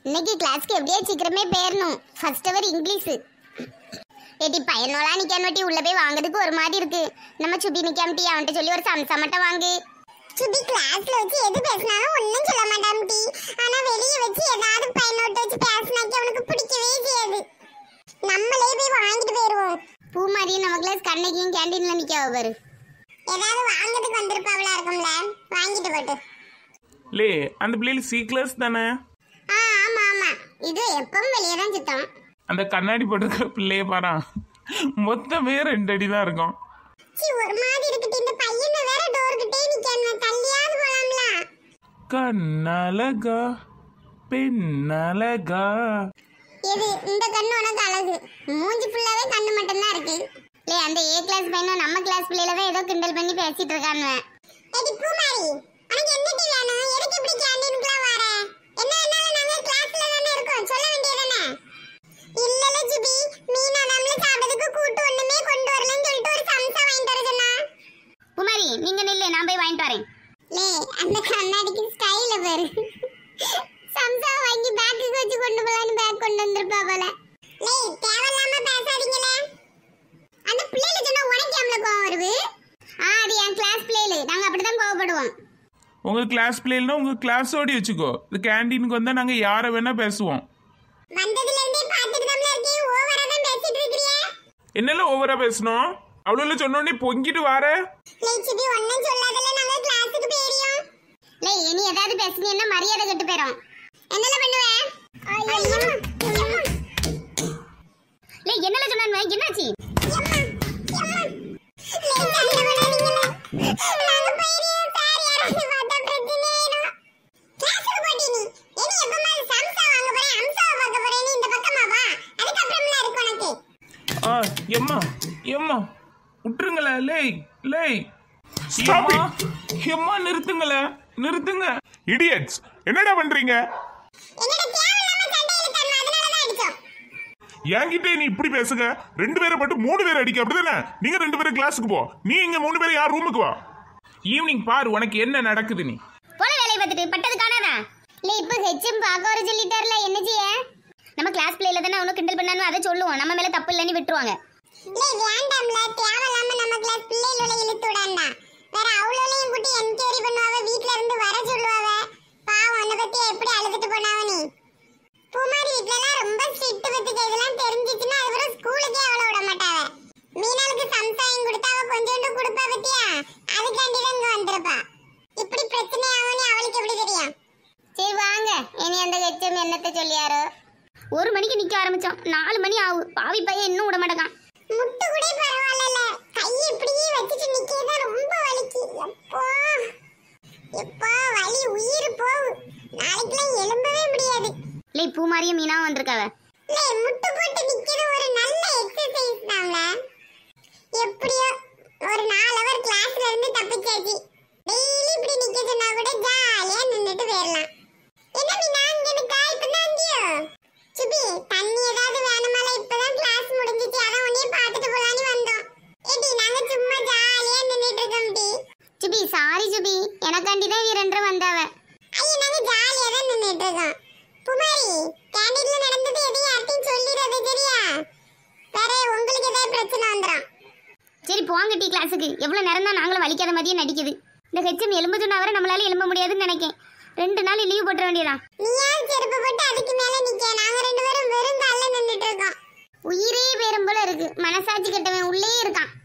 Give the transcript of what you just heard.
இன்னைக்கு கிளாஸ்க்கு எப்படியே சீக்கிரமே போயிடணும் ஃபர்ஸ்ட் அவர் இங்கிலீஷ் ஏடி பையனோலாம் நிக்காமட்டி உள்ள போய் வாங்குறதுக்கு ஒரு மாதிரி இருக்கு நம்ம சுபி நிக்காமட்டி அவன்கிட்ட சொல்லி ஒரு சம்சா மட்டும் வாங்கு சுபி கிளாஸ்ல வச்சு எது பேசினாலும் ஒன்றும் சொல்ல மாட்டான் டி ஆனா வெளியே வச்சு ஏதாவது பையனோட்ட வச்சு பேசினாக்கி அவனுக்கு பிடிக்கவே செய்யாது நம்மளே போய் வாங்கிட்டு போயிருவோம் பூ மாதிரி நம்ம கிளாஸ் கண்ணைக்கும் கேண்டீன்ல நிக்க பாரு ஏதாவது வாங்குறதுக்கு வந்திருப்பாவளா இருக்கும்ல வாங்கிட்டு போட்டு லே அந்த பிள்ளைகள் சி கிளாஸ் தானே ஆ ஆமா ஆமா இது எப்பவும் வெளியே தான் சுத்தம் அந்த கண்ணாடி போட்டிருக்க பிள்ளைய பாரா மொத்தமே ரெண்டு அடி தான் இருக்கும் சி ஒரு மாதிரி இருக்குது இந்த பையனை வேற டோர் கிட்டே நிக்காம தள்ளியாவது போலாம்ல கண்ணழகா பெண்ணழகா எது இந்த கண்ணு உனக்கு அழகு மூஞ்சி ஃபுல்லாவே கண்ணு மட்டும் தான் இருக்கு லே அந்த ஏ கிளாஸ் பையனும் நம்ம கிளாஸ் பிள்ளையில தான் ஏதோ கிண்டல் பண்ணி பேசிட்டு இருக்கானுவ ஏடி பூமாரி உனக்கு என்ன டீ வேணும் எதுக்கு இப்படி கேண்டீனுக்குலாம் வர என்ன வேணாலும் நாங்க கிளாஸ்ல தானே இருக்கோம் சொல்ல வேண்டியதானே இல்லல ஜிபி மீனா நம்மள சாப்பிட்டதுக்கு கூட்டு ஒண்ணுமே கொண்டு வரலன்னு சொல்லிட்டு ஒரு சம்சா வாங்கிட்டு வர சொன்னா குமாரி நீங்க நில்லு நான் போய் வாங்கிட்டு வரேன் லே அந்த கண்ணாடிக்கு ஸ்டைல பாரு சம்சா வாங்கி பேக்குக்கு வச்சு கொண்டு போலான்னு பேக் கொண்டு வந்திருப்பா போல லே தேவையில்லாம பேசாதீங்களே அந்த பிள்ளைல சொன்னா உனக்கு எவ்வளவு கோவம் வருது ஆ அது என் கிளாஸ் பிள்ளைல நாங்க அப்படிதான் கோவப்படுவோம் உங்க கிளாஸ் பிள்ளைகள்னா உங்க கிளாஸோடி வச்சுக்கோ இது கேண்டீனுக்கு வந்தா நாங்க யாரை வேணா பேசுவோம் வந்ததுல இருந்தே பாத்துட்டு தான் இருக்கேன் ஓவரா தான் பேசிட்டு இருக்கறியே என்னெல்லாம் ஓவரா பேசணும் அவ்வளோ சொன்னோடனே பொங்கிட்டு வார லே சிபி ஒண்ணும் சொல்லாதல நாங்க கிளாஸுக்கு போயிரியோம் லே இனி ஏதாவது பேசுனீன்னா மரியாதை கெட்டு போயிரும் என்னல பண்ணுவ லே என்னல சொன்னான் என்னாச்சு ஆ எம்மா எம்மா விட்டுருங்களே லேய் லேய் Stop எம்மா, எம்மா நிறுத்துங்களே நிறுத்துங்க இடியட்ஸ் என்னடா பண்றீங்க என்கிட்ட நீ இப்படி பேசுங்க ரெண்டு பேரை மட்டும் மூணு பேர் அடிக்க அப்படிதானே நீங்க ரெண்டு பேரும் கிளாஸுக்கு போ நீ இங்க மூணு பேரும் யார் ரூமுக்கு வா ஈவினிங் பாரு உனக்கு என்ன நடக்குது நீ போல வேலையை பார்த்துட்டு பட்டது காணாதா இல்ல இப்ப ஹெச்எம் பார்க்க வர சொல்லிட்டார்ல என்ன செய்ய நம்ம கிளாஸ் பிள்ளைல தானே அவனும் கிண்டல் பண்ணானு அதை சொல்லுவோம் நம்ம மேல தப்பு இல்லைன்னு விட்டுருவாங்க இல்ல வேண்டாம்ல தேவையில்லாம நம்ம கிளாஸ் பிள்ளைகளோட இழுத்து விடாண்டா வேற அவ்வளோலையும் கூட்டி என்கொயரி பண்ணுவாவ வீட்ல இருந்து வர சொல்லுவாவ பாவம் உன்னை பத்தி எப்படி அழுதுட்டு போனாவ நீ பூமாரி வீட்லலாம் ரொம்ப ஸ்ட்ரிக்ட் பத்துக்கு இதெல்லாம் தெரிஞ்சிச்சுன்னா அதுக்கப்புறம் ஸ்கூலுக்கே அவளை விட மாட்டாவ மீனாளுக்கு சம்சாயம் கொடுத்தா அவ கொஞ்சோண்டு கொடுப்பா பத்தியா அதுக்காண்டி தான் இங்க வந்திருப்பா இப்படி பிரச்சனை ஆகும்னு அவளுக்கு எப்படி தெரியும் சரி வாங்க இனி அந்த ஹெச்எம் என்னத்த சொல்லியாரோ ஒரு மணிக்கு நிக்க ஆரம்பிச்சோம் நாலு மணி ஆகும் பாவி பையன் இன்னும் விட மாட்டேங்கான் முட்டு கூட பரவாயில்ல கை இப்படியே வச்சுட்டு நிக்கதான் ரொம்ப வலிக்கு எப்போ எப்போ வலி உயிர் போகும் நாளைக்கெல்லாம் எழும்பவே முடியாது இல்லை பூமாரியும் மீனா வந்திருக்காவ இல்லை முட்டு போட்டு நிக்கிறது ஒரு நல்ல எக்ஸசைஸ் தான்ல எப்படியோ ஒரு நாலு அவர் கிளாஸ்ல இருந்து தப்பிச்சாச்சு டெய்லி இப்படி நிக்க சொன்னா கூட ஜாலியா நின்னுட்டு போயிடலாம் என்ன மீனா இங்க இருக்கா இப்பதான் அங்கேயோ சுபி தண்ணி ஏதாவது வேணுமால இப்பதான் கிளாஸ் முடிஞ்சிச்சு அதான் உன்னைய பார்த்துட்டு போலான்னு வந்தோம் ஏடி நாங்க சும்மா ஜாலியா நின்னுட்டு இருக்கோம் டி சுபி சாரி சுபி எனக்காண்டி தான் இவ ரெண்டரை வந்தாவ ஐயா நாங்க ஜாலியா தான் நின்னுட்டு இருக்கோம் குமாரி கேண்டீன்ல நடந்தது எதையும் யார்ட்டையும் சொல்லிடாத சரியா வேற உங்களுக்கு ஏதாவது பிரச்சனை வந்துடும் சரி போங்க டீ கிளாஸுக்கு எவ்வளோ நேரம் தான் நாங்களும் வலிக்காத மாதிரியே நடிக்குது இந்த ஹெச்எம் எலும்பு சொன்னா வர நம்மளால எலும்ப முடியாதுன்னு நினைக்கேன் ரெண்டு நாள் லீவ் போட்டுற வேண்டியதான் நீ ஏன் செருப்பு போட்டு அதுக்கு மேல நிக்க நாங்க ரெண்டு பேரும் வெறும் கால்ல நின்னுட்டு இருக்கோம் உயிரே பேரும் போல இருக்கு மனசாட்சி கெட்டவன் உள்ளே இருக்கான்